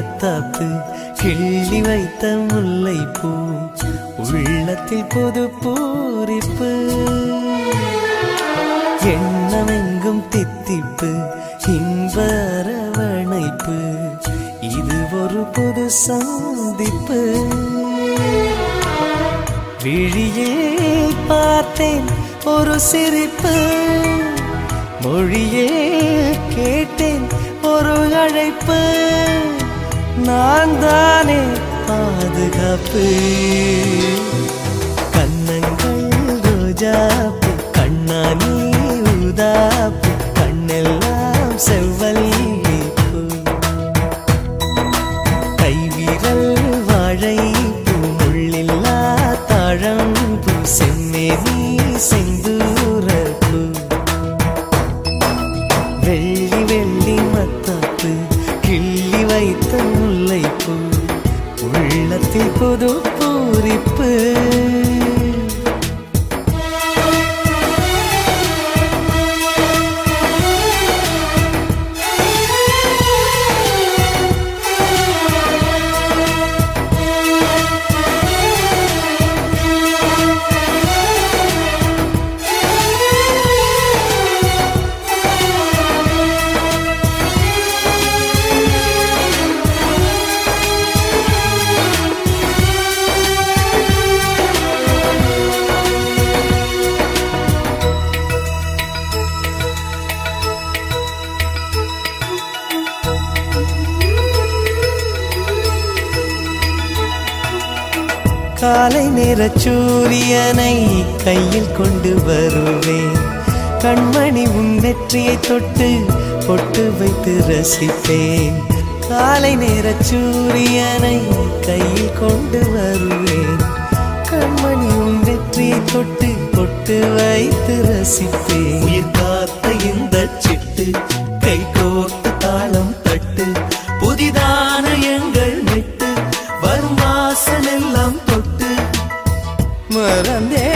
மத்தாப்பு கிள்ளி வைத்த முல்லைப்பூ உள்ளத்தில் புது பூரிப்பு எண்ணமெங்கும் தித்திப்பு இன்ப அரவணைப்பு இது ஒரு புது சந்திப்பு விழியில் பார்த்தேன் ஒரு சிரிப்பு மொழியில் கேட்டேன் ஒரு அழைப்பு நான் தானே பாதுகாப்பு கண்ணங்கள் ரோஜாப்பு கண்ணானி ஊதாப்பு கண்ணெல்லாம் செவ்வல்லி பூ கைவிரல் வாழை பூமுள்ளில்லா தாழம்பூ செம்மேனி செந்தூரப்பூ வெள்ளி வெள்ளி மத்தாப்பு கிள்ளி வைத்த முல்லைப்பூ உள்ளத்தில் புது பூரிப்பு காலை நேர சூரியனை கையில் கொண்டு வருவேன் கண்மணி உன் நெற்றியை தொட்டு பொட்டு வைத்து ரசிப்பேன் காலை நேர சூரியனை கையில் கொண்டு வருவேன் கண்மணி உன் நெற்றியை தொட்டு பொட்டு வைத்து ரசிப்பேன் உயிர் காத்த இந்த சிட்டு கை கோர்த்து தாளம் தட்டு புதிதான எங்கள் விட்டு வரும் வாசல் எல்லாம் தொட்டு மறந்தே